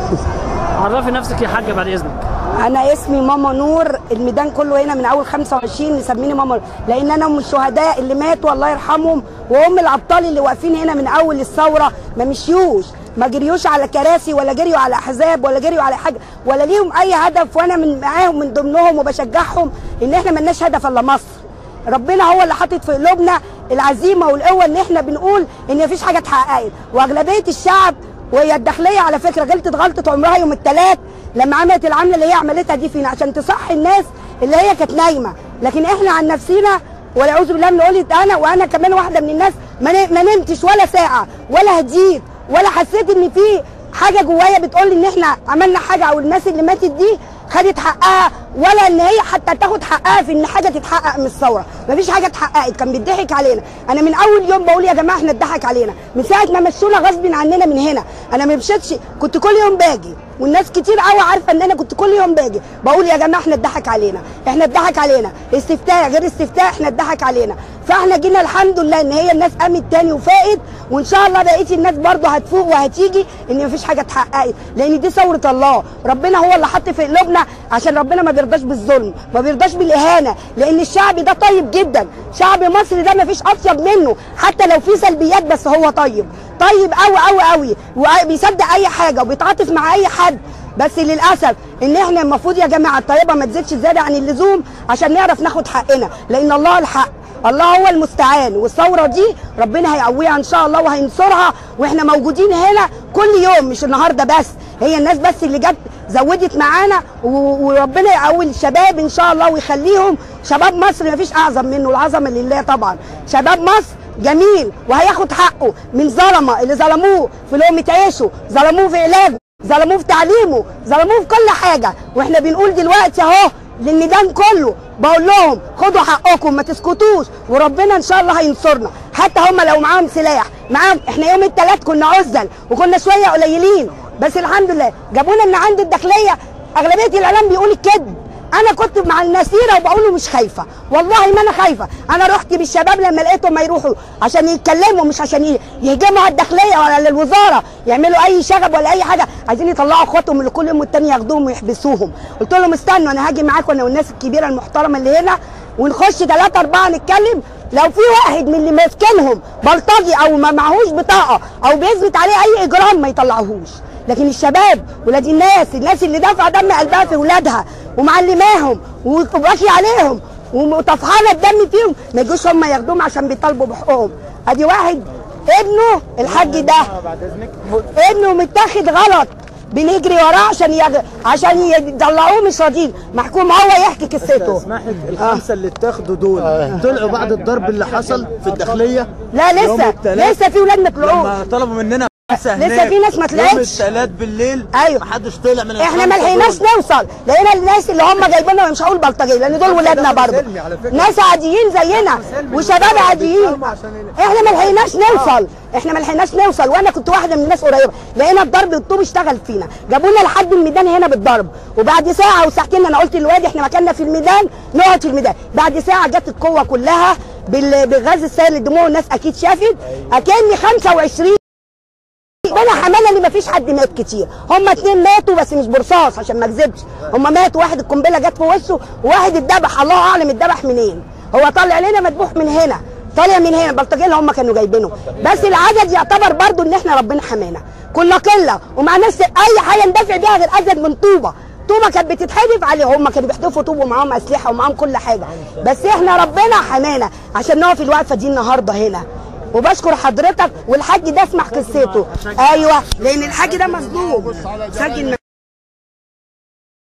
عرفي نفسك يا حاجه بعد اذنك انا اسمي ماما نور الميدان كله هنا من اول 25 مسميني ماما نور لان انا ام الشهداء اللي ماتوا الله يرحمهم وام الابطال اللي واقفين هنا من اول الثوره ما مشيوش ما جريوش على كراسي ولا جريوا على احزاب ولا جريوا على حاجه ولا ليهم اي هدف وانا من معاهم من ضمنهم وبشجعهم ان احنا ملناش هدف الا مصر ربنا هو اللي حاطط في قلوبنا العزيمه والقوه ان احنا بنقول ان مفيش حاجه اتحققت واغلبيه الشعب وهي الداخليه على فكره غلطت غلطه عمرها يوم الثلاث لما عملت العمله اللي هي عملتها دي فينا عشان تصحي الناس اللي هي كانت نايمه لكن احنا عن نفسنا والعياذ بالله من قولة انا وانا كمان واحده من الناس ما ن- ما نمتش ولا ساعه ولا هديت ولا حسيت ان في حاجه جوايا بتقول ان احنا عملنا حاجه او الناس اللي ماتت دي خدت حقها ولا ان هي حتى تاخد حقها في ان حاجه تتحقق من الثوره مفيش حاجه اتحققت كان بيضحك علينا انا من اول يوم بقول يا جماعه احنا اتضحك علينا من ساعه ما مشونا غصب عننا من هنا انا ما مشيتش كنت كل يوم باجي والناس كتير قوي عارفه ان انا كنت كل يوم باجي بقول يا جماعه احنا اتضحك علينا احنا اتضحك علينا استفتاء غير استفتاء احنا اتضحك علينا فاحنا جينا الحمد لله ان هي الناس قامت تاني وفاقت وان شاء الله بقيه الناس برضه هتفوق وهتيجي ان مفيش حاجه اتحققت لان دي ثوره الله ربنا هو اللي حط في قلوبنا عشان ربنا ما بيرضاش بالظلم ما بيرضاش بالاهانه لان الشعب ده طيب جدا شعب مصر ده مفيش اطيب منه حتى لو في سلبيات بس هو طيب طيب قوي قوي قوي وبيصدق اي حاجه وبيتعاطف مع اي حد بس للاسف ان احنا المفروض يا جماعه الطيبه ما تزيدش زياده عن اللزوم عشان نعرف ناخد حقنا لان الله الحق الله هو المستعان والثوره دي ربنا هيقويها ان شاء الله وهينصرها واحنا موجودين هنا كل يوم مش النهارده بس هي الناس بس اللي جت زودت معانا و- وربنا يقوي الشباب ان شاء الله ويخليهم شباب مصر مفيش اعظم منه العظمه لله طبعا شباب مصر جميل وهياخد حقه من ظلمه اللي ظلموه في لقمه عيشه ظلموه في علاجه ظلموه في تعليمه ظلموه في كل حاجه واحنا بنقول دلوقتي اهو للميدان كله بقول لهم خدوا حقكم ما تسكتوش وربنا ان شاء الله هينصرنا حتى هم لو معاهم سلاح معاهم احنا يوم الثلاث كنا عزل وكنا شويه قليلين بس الحمد لله جابونا من عند الداخليه اغلبيه الاعلام بيقول الكذب انا كنت مع النسيره وبقول له مش خايفه والله ما انا خايفه انا رحت بالشباب لما لقيتهم ما يروحوا عشان يتكلموا مش عشان ي- يهجموا على الداخليه ولا على الوزاره يعملوا اي شغب ولا اي حاجه عايزين يطلعوا اخواتهم اللي كل يوم والتاني ياخدوهم ويحبسوهم قلت لهم استنوا انا هاجي معاكم انا والناس الكبيره المحترمه اللي هنا ونخش ثلاثه اربعه نتكلم لو في واحد من اللي ماسكينهم بلطجي او ما معهوش بطاقه او بيثبت عليه اي اجرام ما يطلعوهوش لكن الشباب ولاد الناس الناس اللي دافعه دم قلبها في ولادها ومعلماهم وباكي عليهم وطفحانه الدم فيهم ما يجوش هم ياخدوهم عشان بيطالبوا بحقوقهم ادي واحد ابنه الحاج ده ابنه متاخد غلط بنجري وراه عشان يغ... عشان يطلعوه مش راضيين محكوم هو يحكي قصته اسمحك الخمسه اللي اتاخدوا دول طلعوا بعد الضرب اللي حصل في الداخليه لا يوم لسه التلات لسه في ولاد ما طلعوش لما طلبوا مننا لسه هناك في ناس ما يوم طلعتش. الثلاث بالليل أيوة. محدش طلع من احنا ما الخمسة لحقناش دول. نوصل لقينا الناس اللي هم جايبيننا مش هقول بلطجيه لان دول ولادنا برضه سلمي على فكرة. ناس عاديين زينا وشباب عاديين احنا ما لحقناش نوصل احنا ما لحقناش نوصل وانا كنت واحده من الناس قريبه لقينا الضرب الطوب اشتغل فينا جابونا لحد الميدان هنا بالضرب وبعد ساعه او ساعتين انا قلت للواد احنا مكاننا في الميدان نقعد في الميدان بعد ساعه جت القوه كلها بال- بالغاز السائل للدموع الناس اكيد شافت اكني 25 ربنا حمانا اللي مفيش حد مات كتير هم اتنين ماتوا بس مش برصاص عشان ما اكذبش هم ماتوا واحد القنبله جت في وشه وواحد اتذبح الله اعلم اتذبح منين هو طالع لنا مذبوح من هنا طالع من هنا البلطجيه اللي هم كانوا جايبينه بس العدد يعتبر برضو ان احنا ربنا حمانا كنا قله ومعناش اي حاجه ندافع بيها غير ازيد من طوبه طوبه كانت بتتحدف عليهم هم كانوا بيحدفوا طوب ومعاهم اسلحه ومعاهم كل حاجه بس احنا ربنا حمانا عشان نقف الوقفه دي النهارده هنا وبشكر حضرتك والحاج ده اسمع قصته ايوه لان الحاج ده مظلوم سجن